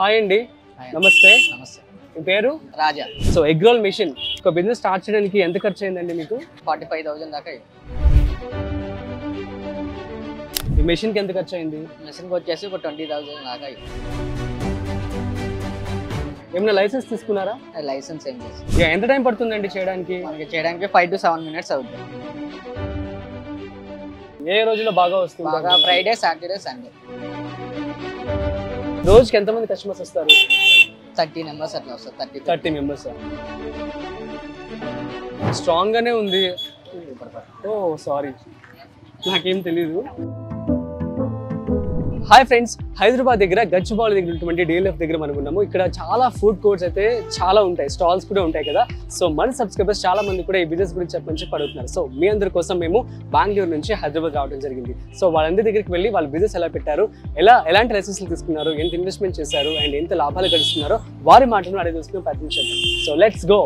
Hi అండి hi. నమస్తే నమస్తే మీ పేరు Raja so egg roll machine ఒక బిజినెస్ స్టార్ట్ చేయడానికి ఎంత ఖర్చు అయిందండి మీకు ఫార్టీ ఫైవ్ థౌసండ్ దాకా ఈ మెషిన్కి ఎంత ఖర్చు అయింది మెషిన్కి వచ్చేసి ఒక ట్వంటీ థౌసండ్ దాకా ఏమైనా లైసెన్స్ తీసుకున్నారా లైసెన్స్ ఏం చేసి ఇక ఎంత టైం పడుతుందండి చేయడానికి మనకి చేయడానికి ఫైవ్ టు సెవెన్ మినిట్స్ అవుతుంది ఏ రోజులో బాగా వస్తుంది బాగా ఫ్రైడే సాటర్డే సండే రోజుకి ఎంతమంది కస్టమర్స్ వస్తారు థర్టీ నెంబర్స్ అట్లా వస్తుంది థర్టీ థర్టీ మెంబర్స్ స్ట్రాంగ్ గానే ఉంది ఓ సారీ నాకేం తెలీదు హాయ్ ఫ్రెండ్స్ హైదరాబాద్ దగ్గర గచ్చిబౌలి దగ్గర ఉన్నటువంటి డిఎల్ఎఫ్ దగ్గర మనం ఉన్నాము ఇక్కడ చాలా ఫుడ్ కోర్ట్స్ అయితే చాలా ఉంటాయి స్టాల్స్ కూడా ఉంటాయి కదా సో మన సబ్స్క్రైబర్స్ చాలా మంది కూడా ఈ బిజినెస్ గురించి చెప్పని చెప్పి అడుగుతున్నారు సో మీ అందరి కోసం మేము బెంగళూరు నుంచి హైదరాబాద్ రావడం జరిగింది సో వాళ్ళందరి దగ్గరికి వెళ్ళి వాళ్ళ బిజినెస్ ఎలా పెట్టారు ఎలా ఎలాంటి లైసెన్స్లు తీసుకున్నారు ఎంత ఇన్వెస్ట్మెంట్ చేశారు అండ్ ఎంత లాభాలు గడిస్తున్నారో వారి మాటను అడిగి తెలుసుకుని ప్రయత్నించారు so let's go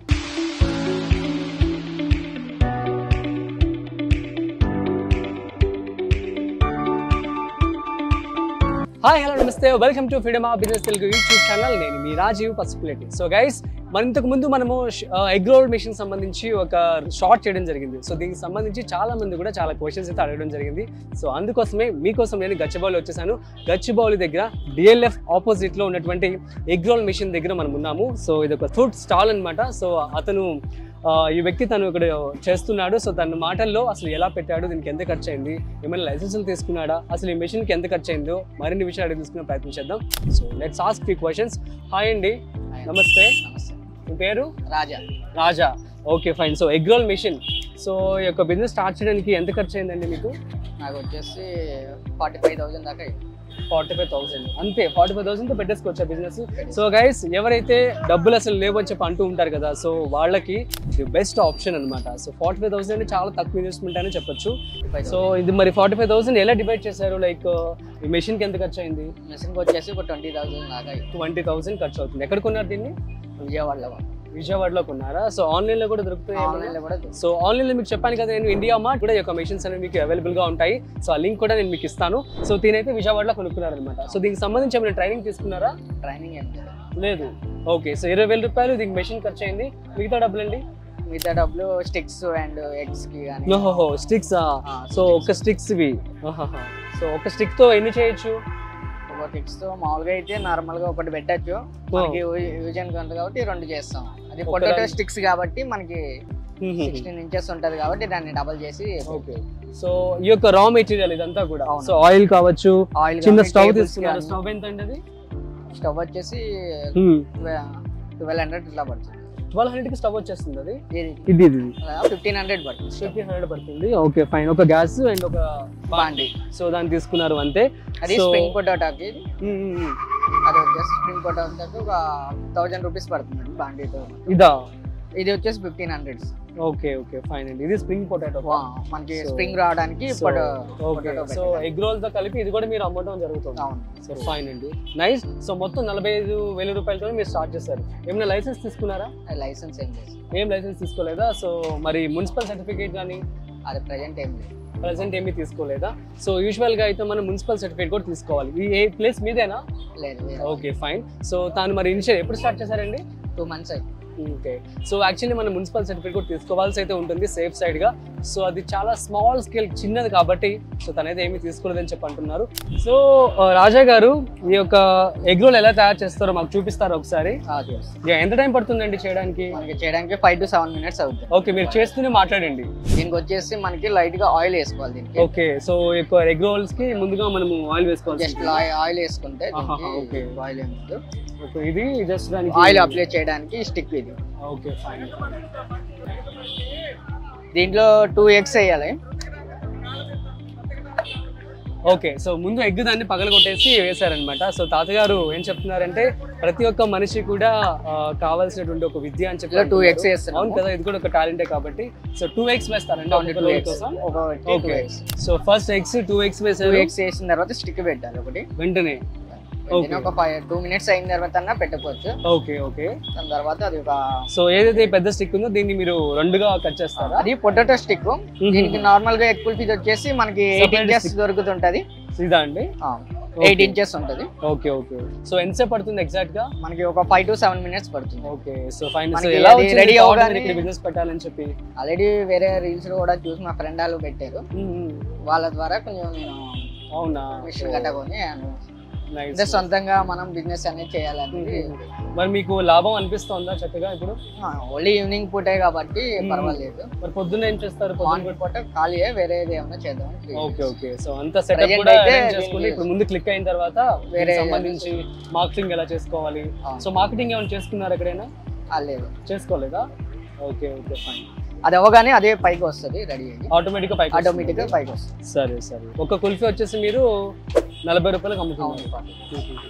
hi hello నమస్తే welcome to freedom of business Telugu YouTube channel నేను మీ రాజీవ్ పసుపులెట్టి సో గైస్ మన ఇంతకు ముందు మనము ఎగ్ రోల్ మిషన్ సంబంధించి ఒక షార్ట్ చేయడం జరిగింది సో దీనికి సంబంధించి చాలా మంది కూడా చాలా క్వశ్చన్స్ అయితే అడగడం జరిగింది సో అందుకోసమే మీకోసం నేను గచ్చిబౌలి వచ్చేసాను గచ్చిబౌలి దగ్గర డిఎల్ఎఫ్ ఆపోజిట్ లో ఉన్నటువంటి ఎగ్ రోల్ మిషన్ దగ్గర మనం ఉన్నాము సో ఇది ఒక ఫుడ్ స్టాల్ అన్నమాట సో అతను ఆ, ఈ వ్యక్తి తను ఇక్కడ చేస్తున్నాడు సో తన మాటల్లో అసలు ఎలా పెట్టాడు దీనికి ఎంత ఖర్చు అయింది ఏమైనా లైసెన్సులు తీసుకున్నాడా అసలు ఈ మెషిన్కి ఎంత ఖర్చు అయిందో మరిన్ని విషయాలు అడిగి తీసుకునే ప్రయత్నం చేద్దాం సో లెట్స్ ఆస్క్ ఈ క్వశ్చన్స్ హాయ్ అండి నమస్తే నమస్తే మీ పేరు Raja Raja okay fine so egg roll machine so ఈ యొక్క బిజినెస్ స్టార్ట్ చేయడానికి ఎంత ఖర్చు అయిందండి మీకు నాకు వచ్చేసి ఫార్టీ ఫైవ్ థౌసండ్ దాకా ఫార్టీ ఫైవ్ థౌసండ్ అంతే ఫార్టీ ఫైవ్ థౌసండ్తో పెట్టేసుకోవచ్చా బిజినెస్ సో గైస్ ఎవరైతే డబ్బులు అసలు లేవని చెప్పి అంటూ ఉంటారు కదా సో వాళ్ళకి ఇది బెస్ట్ ఆప్షన్ అనమాట సో ఫార్టీ ఫైవ్ థౌసండ్ చాలా తక్కువ ఇన్వెస్ట్మెంట్ అని చెప్పొచ్చు సో ఇది మరి ఫార్టీ ఫైవ్ థౌసండ్ ఎలా డివైడ్ చేశారు లైక్ ఈ మెషిన్కి ఎంత ఖర్చు అయింది మెషిన్కి వచ్చేసి ఒక ట్వంటీ థౌసండ్ దాకా ట్వంటీ థౌసండ్ ఖర్చు అవుతుంది ఎక్కడ కొన్నారు దీన్ని విజయవాడలో విజయవాడలో కొన్నారా సో ఆన్లైన్లో కూడా దొరుకుతాయి ఆన్లైన్లో కూడా సో ఆన్లైన్లో మీకు చెప్పాను కదా నేను ఇండియా మార్ట్ కూడా ఈ యొక్క మెషిన్స్ అనేవి మీకు అవైలబుల్ గా ఉంటాయి సో ఆ లింక్ కూడా నేను మీకు ఇస్తాను సో దీనైతే విజయవాడలో కొనుక్కున్నారనమాట సో దీనికి సంబంధించి ఏమైనా ట్రైనింగ్ తీసుకున్నారా ట్రైనింగ్ ఏం లేదు లేదు ఓకే సో ఇరవై వేల రూపాయలు దీనికి మెషిన్ ఖర్చు అయింది మిగతా డబ్బులు అండి మిగతా డబ్బులు స్టిక్స్ అండ్ ఎగ్స్కి కానీ ఓహో స్టిక్స్ సో ఒక స్టిక్స్ ఇవి సో ఒక స్టిక్ తో ఎన్ని చేయొచ్చు ఒక టిక్స్ తో మామూలుగా అయితే నార్మల్ గా ఒకటి పెట్టచ్చు మనకి యూజన్ కంట కాబట్టి రెండు చేస్తాం అది ఒక పొటాటో దాని- స్టిక్స్ కాబట్టి మనకి సిక్స్టీన్ ఇంచెస్ ఉంటది కాబట్టి దాన్ని డబల్ చేసి ఓకే సో ఈ యొక్క రా మెటీరియల్ ఇదంతా కూడా అవును. సో ఆయిల్ కావచ్చు ఆయిల్ చిన్న స్టవ్ తీసుకున్నారు స్టవ్ ఎంత అండి అది స్టవ్ వచ్చేసి ట్వెల్వ్ హండ్రెడ్ ఇట్లా పడుతుంది ట్వెల్వ్ హండ్రెడ్ కి స్టవ్ వచ్చేస్తుంది అది ఇది ఇది ఇది ఫిఫ్టీన్ హండ్రెడ్ పడుతుంది ఫిఫ్టీన్ హండ్రెడ్ పడుతుంది ఓకే ఫైన్ ఒక గ్యాస్ అండ్ ఒక బాండి సో దాన్ని తీసుకున్నారు అంతే అది So- స్ప్రింగ్ పొటాటోకి మ్మ్, మ్మ్, మ్మ్. అది వచ్చేసి స్ప్రింగ్ పొటాటోకి ఒక థౌజండ్ రూపీస్ పడుతుంది బాండీతో ఇదా ఇది వచ్చేసి fifteen hundred okay okay fine అండి ఇది స్ప్రింగ్ పొటాటో మనకి So- స్ప్రింగ్ రావడానికి so okay so egg roll తో కలిపి ఇది కూడా మీరు అమ్మటం జరుగుతుంది అవును సో ఫైన్ అండి నైస్ సో మొత్తం నలభై ఐదు వేల రూపాయలతో మీరు స్టార్ట్ చేశారు ఏమైనా లైసెన్స్ తీసుకున్నారా లైసెన్స్ ఏం లేదు ఏం లైసెన్స్ తీసుకోలేదా సో మరి మున్సిపల్ సర్టిఫికేట్ కానీ అది ప్రజెంట్ ఏం లేదు ప్రజెంట్ ఏమీ తీసుకోలేదా సో యూజువల్ గా అయితే మనం మున్సిపల్ సర్టిఫికేట్ కూడా తీసుకోవాలి ఈ ఏ ప్లేస్ మీదేనా లేదు ఓకే ఫైన్ సో తాను మరి ఇనిషియల్ ఎప్పుడు స్టార్ట్ చేశారండి టూ మంత్స్ అయింది ఓకే సో యాక్చువల్లీ మనం మున్సిపల్ సర్టిఫికేట్ కూడా తీసుకోవాల్సి అయితే ఉంటుంది సేఫ్ సైడ్ గా సో అది చాలా స్మాల్ స్కేల్ చిన్నది కాబట్టి సో తనైతే ఏమీ తీసుకోలేదని చెప్పి అంటున్నారు సో ఆ, రాజా గారు ఈ యొక్క ఎగ్ రోల్ ఎలా తయారు చేస్తారో మాకు చూపిస్తారా ఒకసారి అది యా, ఎంత టైం పడుతుందండి చేయడానికి మనకి చేయడానికి ఫైవ్ టు సెవెన్ మినిట్స్ అవుతుంది ఓకే మీరు చేస్తూనే మాట్లాడండి దీనికి వచ్చేసి మనకి లైట్ గా ఆయిల్ వేసుకోవాలి దీనికి ఓకే సో ఈ యొక్క ఎగ్ రోల్స్ కి ముందుగా మనము ఆయిల్ వేసుకోవాలి జస్ట్ ఆయిల్ వేసుకుంటే ఆహాహా, okay. ఆయిల్ ఏముంది ఓకే ఇది జస్ట్ దానికి ఆయిల్ అప్లై చేయడానికి స్టిక్ ఇది ఓకే ఫైన్ దీంట్లో టూ ఎగ్స్ వేయాలి ఓకే సో ముందు ఎగ్ దాన్ని పగలగొట్టేసి వేశారనమాట సో తాతగారు ఏం చెప్తున్నారంటే ప్రతి ఒక్క మనిషి కూడా ఆ, కావాల్సినటువంటి ఒక విద్య అని చెప్పి ఇలా two అంటున్నారు. eggs వేస్తున్నాము. అవును కదా ఇది కూడా ఒక టాలెంటే కాబట్టి సో టూ ఎగ్స్ వేస్తారండి ఓన్లీ ఒక్కొక్క టూ roll ఎగ్స్ కోసం ఒక two okay eggs so first eggs two eggs two వేసారు ఎగ్స్ వేసిన తర్వాత స్టిక్ పెట్టాలి ఒకటి వెంటనే దీన్ని ఒక ఫైవ్ టూ మినిట్స్ అయిన తర్వాత అన్నా పెట్టకపోవచ్చు ఓకే ఓకే దాని తర్వాత అది ఒక సో ఏదైతే ఈ పెద్ద స్టిక్ ఉందో దీన్ని మీరు రెండుగా కట్ చేస్తారా అది పొటాటో స్టిక్ దీనికి నార్మల్ గా ఎగ్ కుల్ఫీ వచ్చేసి మనకి ఎయిట్ Separate ఇంచెస్ stick. దొరుకుతుంటది ఇదా అండి ఆ, ఎయిట్ ఇంచెస్ ఉంటుంది ఓకే ఓకే సో ఎంతసేపు పడుతుంది ఎగ్జాక్ట్ గా మనకి ఒక ఫైవ్ టు సెవెన్ మినిట్స్ పడుతుంది ఓకే సో ఫైన్ సో మనకి ఎలా అది వచ్చింది ready thought అవగానే- మీరు ఇక్కడ బిజినెస్ పెట్టాలని చెప్పి ఆల్రెడీ వేరే రీల్స్ కూడా చూసి మా ఫ్రెండ్ వాళ్ళు పెట్టారు మ్మ్, మ్మ్. వాళ్ళ ద్వారా కొంచెం నేను అవునా మిషన్ కట్టకొని Nice. అంటే సొంతంగా మనం బిజినెస్ అనేది చేయాలనేది మరి మీకు లాభం అనిపిస్తుందా చక్కగా ఇప్పుడు ఓన్లీ ఈవినింగ్ పూటే కాబట్టి పర్వాలేదు మరి పొద్దున్న ఏం చేస్తారు పొద్దున్న మార్నింగ్ పూట ఖాళీయే వేరేది ఏమైనా చేద్దాం ఓకే ఓకే సో అంత సెటప్ Present కూడా అయితే arrange చేసుకుని దీనికి- ఇప్పుడు ముందు క్లిక్ అయిన తర్వాత వేరే వేరే సంబంధించి మార్కెటింగ్ ఎలా చేసుకోవాలి అవును. సో మార్కెటింగ్ ఏమైనా చేసుకున్నారు ఎక్కడైనా లేదు చేసుకోలేదా ఓకే ఓకే ఫైన్ అది అవ్వగానే అదే పైకి వస్తుంది రెడీ అయ్యి ఆటోమేటిక్ గా పైకి ఆటోమేటిక్ గా వస్తుంది. పైకి వస్తుంది సరే సరే ఒక కుల్ఫీ వచ్చేసి మీరు నలభై రూపాయలకు అమ్ముతున్నారు అవును.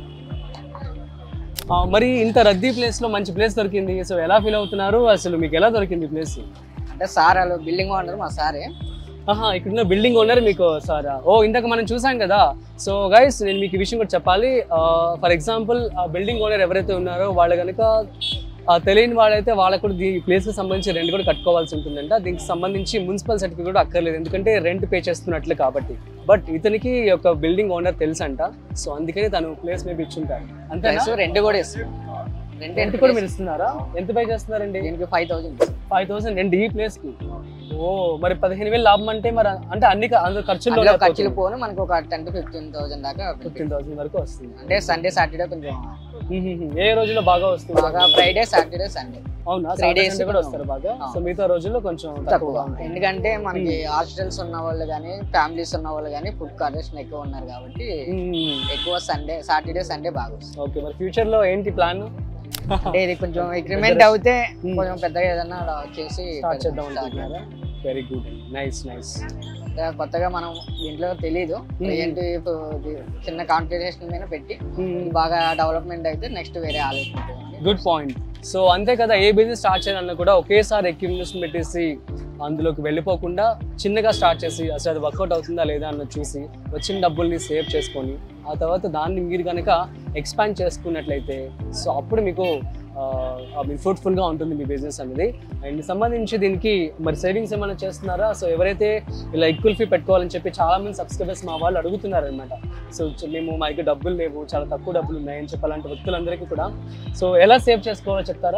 ఆ, మరి ఇంత రద్దీ ప్లేస్ లో మంచి ప్లేస్ దొరికింది సో ఎలా ఫీల్ అవుతున్నారు అసలు మీకు ఎలా దొరికింది ప్లేస్ అంటే సార్ వాళ్ళు బిల్డింగ్ ఓనర్ మా సారే ఆహా ఇక్కడ బిల్డింగ్ ఓనర్ మీకు సారా ఓ ఇందాక మనం చూసాం కదా సో గైస్ నేను మీకు ఈ విషయం కూడా చెప్పాలి ఫర్ ఎగ్జాంపుల్ ఆ బిల్డింగ్ ఓనర్ ఎవరైతే ఉన్నారో వాళ్ళు కనుక ఆ, తెలియని వాళ్ళైతే వాళ్ళకు కూడా ఈ ప్లేస్కి సంబంధించి రెంట్ కూడా కట్టుకోవాల్సి ఉంటుందంట దీనికి సంబంధించి మున్సిపల్ సర్టిఫికేట్ కూడా అక్కర్లేదు ఎందుకంటే రెంట్ పే చేస్తున్నట్లు కాబట్టి బట్ ఇతనికి ఒక బిల్డింగ్ ఓనర్ తెలుసంట సో అందుకని తను ప్లేస్ మేబీ ఇచ్చుంటారు అంతేనా ప్లస్ రెంట్ కూడా ఇస్తాం రెంట్ రెంట్ కూడా మీరు ఇస్తున్నారా ఎంత పే చేస్తున్నారండి దీనికి ఫైవ్ థౌసండ్ ఫైవ్ థౌసండ్ రెండు ఈ ప్లేస్ కి ఓ మరి పదిహేను వేలు లాభం అంటే మరి అంటే అన్ని క- అందులో ఖర్చుల్లో అందులో ఖర్చులు పోను మనకు ఒక టెన్ టు ఫిఫ్టీన్ థౌసండ్ దాకా ఫిఫ్టీన్ థౌసండ్ వరకు వస్తుంది అంటే సండే సాటర్డే కొంచెం మ్మ్. ఏ రోజుల్లో బాగా వస్తుంది బాగా ఫ్రైడే సాటర్డే సండే అవునా three Saturday, days Sunday కూడా వస్తారు బాగా ఆ. సో మిగతా రోజుల్లో కొంచెం తక్కువ తక్కువగా ఉంటుంది ఎందుకంటే మనకి హాస్టల్స్ ఉన్న వాళ్ళు కానీ ఫ్యామిలీస్ ఉన్న వాళ్ళు కానీ ఫుడ్ కాంటెస్ట్ ఎక్కువ ఉన్నారు కాబట్టి మ్మ్. ఎక్కువ సండే సాటర్డే సండే బాగా వస్తుంది ఓకే మరి ఫ్యూచర్ లో ఏంటి ప్లాన్ అంటే ఇది కొంచెం అగ్రిమెంట్ అవుతే Hmm. కొంచెం పెద్దగా ఏదైనా అలా చేసి స్టార్ట్ చేద్దాం start అనుకుంటున్నారా వెరీ గుడ్ నైస్ నైస్ అంటే కొత్తగా మనం దీంట్లో తెలీదు ప్రజెంట్ చిన్న కాంపిటీషన్ మీద పెట్టి బాగా డెవలప్మెంట్ అయితే నెక్స్ట్ వేరే ఆలోచన గుడ్ పాయింట్ సో అంతే కదా ఏ బిజినెస్ స్టార్ట్ చేయాలన్నా కూడా ఒకేసారి ఎక్కువ ఇన్వెస్ట్మెంట్ పెట్టేసి అందులోకి వెళ్ళిపోకుండా చిన్నగా స్టార్ట్ చేసి అసలు అది వర్కౌట్ అవుతుందా లేదా అన్నది చూసి వచ్చిన డబ్బుల్ని సేవ్ చేసుకొని ఆ తర్వాత దాన్ని మీరు కనుక ఎక్స్పాండ్ చేసుకున్నట్లయితే సో అప్పుడు మీకు ఫ్రూట్ఫుల్గా ఉంటుంది మీ బిజినెస్ అనేది అండ్ సంబంధించి దీనికి మరి సేవింగ్స్ ఏమైనా చేస్తున్నారా సో ఎవరైతే ఇలా ఈక్వల్ ఫీ పెట్టుకోవాలని చెప్పి చాలా మంది సబ్స్క్రైబర్స్ మా వాళ్ళు అడుగుతున్నారు అనమాట సో చ- మేము మా దగ్గర డబ్బులు లేవు చాలా తక్కువ డబ్బులు ఉన్నాయని చెప్పి అలాంటి వ్యక్తులందరికీ కూడా సో ఎలా సేవ్ చేసుకోవాలో చెప్తారా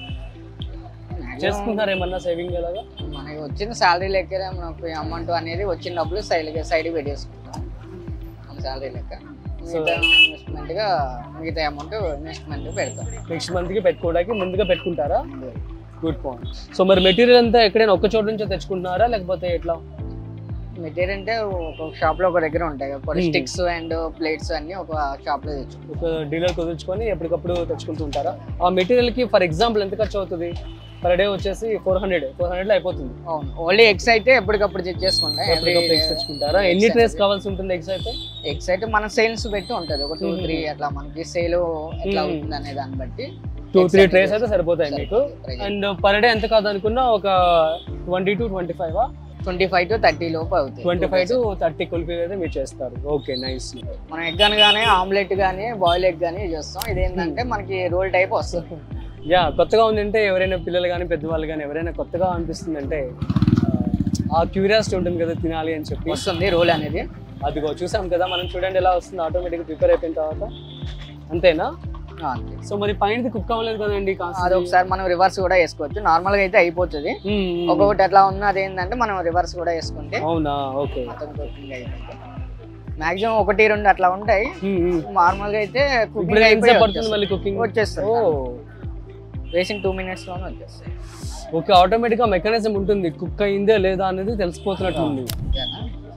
చేసుకుంటారా ఏమన్నా సేవింగ్ ఎలాగా మనకి వచ్చిన శాలరీ లెక్కనే మనకు అమౌంట్ అనేది వచ్చిన డబ్బులు సైడ్ సైడ్ పెట్టేసుకుంటాం మన శాలరీ లెక్క మిగతా ఇన్వెస్ట్మెంట్ గా మిగతా అమౌంట్ ఇన్వెస్ట్మెంట్ పెడతాం నెక్స్ట్ మంత్కి పెట్టుకోవడానికి ముందుగా పెట్టుకుంటారా గుడ్ పాయింట్ సో మరి మెటీరియల్ అంతా ఎక్కడైనా ఒక్క చోట నుంచే తెచ్చుకుంటున్నారా లేకపోతే ఎట్లా మెటీరియల్ అంటే ఒక షాప్ లో ఒక దగ్గర ఉంటాయి ఒక Hmm. స్టిక్స్ అండ్ ప్లేట్స్ అన్ని ఒక షాప్ లో తెచ్చు ఒక డీలర్ కుదుర్చుకొని ఎప్పటికప్పుడు తెచ్చుకుంటూ ఉంటారా ఆ మెటీరియల్కి ఫర్ ఎగ్జాంపుల్ ఎంత ఖర్చు అవుతుంది పర్ డే వచ్చేసి ఫోర్ హండ్రెడ్ ఫోర్ హండ్రెడ్లో అయిపోతుంది అవును ఓన్లీ ఎగ్స్ అయితే ఎప్పటికప్పుడు తెచ్చేసుకుంటాం ఎప్పటికప్పుడు ఎగ్స్ తెచ్చుకుంటారా ఎన్ని ట్రేస్ కావాల్సి ఉంటుంది ఎగ్స్ అయితే ఎగ్స్ అయితే మన సేల్స్ పెట్టి ఉంటది ఒక టూ Hmm. త్రీ అట్లా మనకి సేల్ ఎట్లా Hmm. అవుతుంది అనే దాన్ని బట్టి టూ Eggs త్రీ అనేది ట్రేస్ అయితే సరిపోతాయి మీకు సరిపోతాయి. అండ్ పర్ డే ఎంత కాదనుకున్నా ఒక twenty to twenty five twenty five to thirty లోపు అవుతాయి twenty five to thirty kulfi అయితే మీరు చేస్తారు ఓకే నైస్ మనం ఎగ్ అనగానే ఆమ్లెట్ కానీ బాయిల్ ఎగ్ కానీ చేస్తాం ఇదేంటంటే మనకి రోల్ టైప్ వస్తుంది యా కొత్తగా ఉందంటే ఎవరైనా పిల్లలు కానీ పెద్దవాళ్ళు కానీ ఎవరైనా కొత్తగా అనిపిస్తుందంటే ఆ, ఆ క్యూరియాసిటీ ఉంటుంది కదా తినాలి అని చెప్పి వస్తుంది రోల్ అనేది అదిగో చూసాం కదా మనం చూడండి ఎలా వస్తుంది ఆటోమేటిక్గా ప్రిపేర్ అయిపోయిన తర్వాత అంతేనా ఆ, అంతే సో మరి పైనది కుక్ అవ్వలేదు కదండి కాస్త అది ఒకసారి మనం రివర్స్ కూడా వేసుకోవచ్చు నార్మల్ గా అయితే అయిపోతుంది మ్మ్. ఒక్కొక్కటి ఎట్లా ఉన్నది ఏంటంటే మనం రివర్స్ కూడా వేసుకుంటే అవునా ఓకే మొత్తం కుకింగ్ అయిపోతుంది మాక్సిమం ఒకటి రెండు అట్లా ఉంటాయి నార్మల్ గా అయితే ఇప్పుడు కుకింగ్ ఎంతసేపు అయిపోయి పడుతుంది మళ్ళీ కుకింగ్ వచ్చేస్తుంది ఓ వేసిన టూ మినిట్స్ లోనే వచ్చేస్తుంది ఓకే ఆటోమేటిక్ గా మెకానిజం ఉంటుంది కుక్ అయిందే లేదా అనేది తెలిసిపోతున్నట్టుంది ఓకేనా?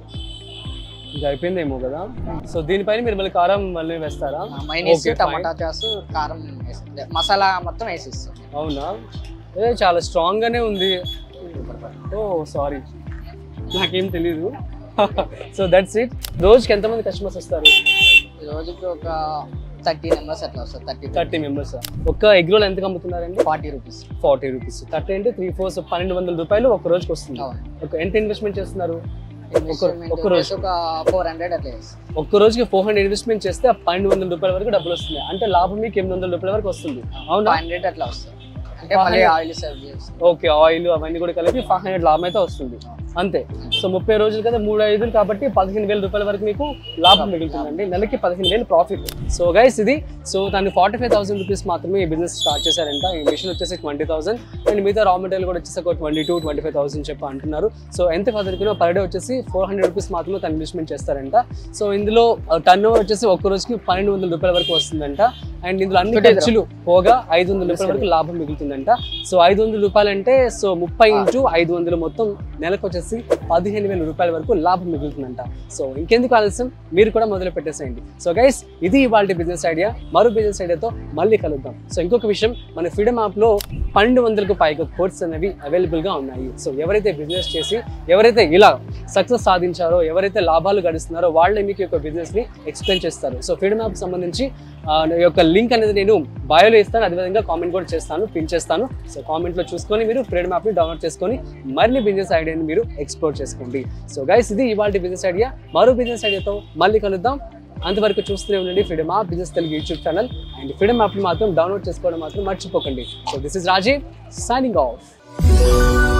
ఇంకా అయిపోయిందేమో కదా సో దీనిపైన మీరు మళ్ళీ కారం మళ్ళీ వేస్తారా మైనీస్ Okay, fine. టమాటా చాస్ కారం వేసి- మసాలా మొత్తం వేసిస్తాం అవునా ఏ చాలా స్ట్రాంగ్ గానే ఉంది ఓ సారీ నాకేం తెలీదు సో దట్స్ ఇట్ రోజుకి ఎంతమంది కస్టమర్స్ వస్తారు రోజుకి ఒక థర్టీ మెంబర్స్ అట్లా వస్తారు థర్టీ థర్టీ మెంబర్స్ ఒక్క ఎగ్ రోల్ ఎంత అమ్ముతున్నారండి forty rupees forty rupees thirty అంటే త్రీ ఫోర్స్ పన్నెండు వందల రూపాయలు ఒక రోజుకి వస్తుంది అవును ఒక ఎంత ఇన్వెస్ట్మెంట్ చేస్తున్నారు ఇన్వెస్ట్మెంట్ ఒక్క రోజు. వచ్చేసి ఒక ఫోర్ హండ్రెడ్ అట్లా వేస్తాం ఒక్క రోజుకి ఫోర్ హండ్రెడ్ ఇన్వెస్ట్మెంట్ చేస్తే ఆ పన్నెండు వందల రూపాయల వరకు డబ్బులు వస్తుంది అంటే లాభం మీకు ఎనిమిది వందల రూపాయల వరకు వస్తుంది అవునా ఫైవ్ హండ్రెడ్ అట్లా వస్తుంది అంటే మళ్ళీ ఆయిల్ సర్వ్ చేస్తాం ఓకే ఆయిల్ అవన్నీ కూడా కలిపి ఫైవ్ హండ్రెడ్ లాభం అయితే వస్తుంది అంతే సో సో ముప్పై రోజులు కదా మూడు ఐదులు కాబట్టి పదిహేను వేల రూపాయల వరకు మీకు లాభం మిగులుతుందండి నెలకి పదిహేను వేలు ప్రాఫిట్ సో గైస్ ఇది సో దాన్ని ఫార్టీ ఫైవ్ థౌసండ్ రూపీస్ మాత్రమే ఈ బిజినెస్ స్టార్ట్ చేశారంట ఈ మిషన్ వచ్చేసి ట్వంటీ థౌసండ్ అండ్ మిగతా రా మెటీరియల్ కూడా వచ్చేసి ఒక twenty to twenty five thousand చెప్పి అంటున్నారు సో ఎంత కదిరికినా పర్ డే వచ్చేసి ఫోర్ హండ్రెడ్ రూపీస్ మాత్రమే తను ఇన్వెస్ట్మెంట్ చేస్తారంట సో ఇందులో టర్న్ ఓవర్ వచ్చేసి ఒక్క రోజుకి పన్నెండు వందల రూపాయల వరకు వస్తుందంట అండ్ ఇందులో అన్ని Today ఖర్చులు పోగా ఐదు వందల రూపాయల వరకు లాభం మిగులుతుందంట సో ఐదు వందల రూపాయలు అంటే సో ముప్పై ఇంటూ ఐదు వందలు మొత్తం నెలకు వచ్చేసి పదిహేను వేల రూపాయల వరకు లాభం మిగులుతుందంట సో ఇంకెందుకు ఆలస్యం మీరు కూడా మొదలు పెట్టేసేయండి సో గైస్ ఇది ఇవాళ బిజినెస్ ఐడియా మరో బిజినెస్ ఐడియాతో మళ్ళీ కలుద్దాం సో ఇంకొక విషయం మన ఫ్రీడమ్ యాప్లో పన్నెండు వందలకు పైగా కోర్స్ అనేవి అవైలబుల్గా ఉన్నాయి సో ఎవరైతే బిజినెస్ చేసి ఎవరైతే ఇలా సక్సెస్ సాధించారో ఎవరైతే లాభాలు గడిస్తున్నారో వాళ్ళే మీకు ఈ యొక్క బిజినెస్ని ఎక్స్ప్లెయిన్ చేస్తారు సో ఫ్రీడమ్ యాప్ సంబంధించి ఆ, ఈ యొక్క లింక్ అనేది నేను బయోలో ఇస్తాను అదేవిధంగా కామెంట్ కూడా చేస్తాను పిన్ చేస్తాను సో కామెంట్లో చూసుకొని మీరు ఫ్రీడమ్ యాప్ని డౌన్లోడ్ చేసుకొని మరిన్ని బిజినెస్ ఐడియాని మీరు ఎక్స్ప్లోర్ చేసుకోండి సో గైస్ ఇది ఇవాళ బిజినెస్ ఐడియా మరో బిజినెస్ ఐడియాతో మళ్ళీ కలుద్దాం అంతవరకు చూస్తూనే ఉండండి freedom app business Telugu YouTube channel and freedom యాప్ని మాత్రం డౌన్లోడ్ చేసుకోవడం మాత్రం మర్చిపోకండి so this is Rajeev signing of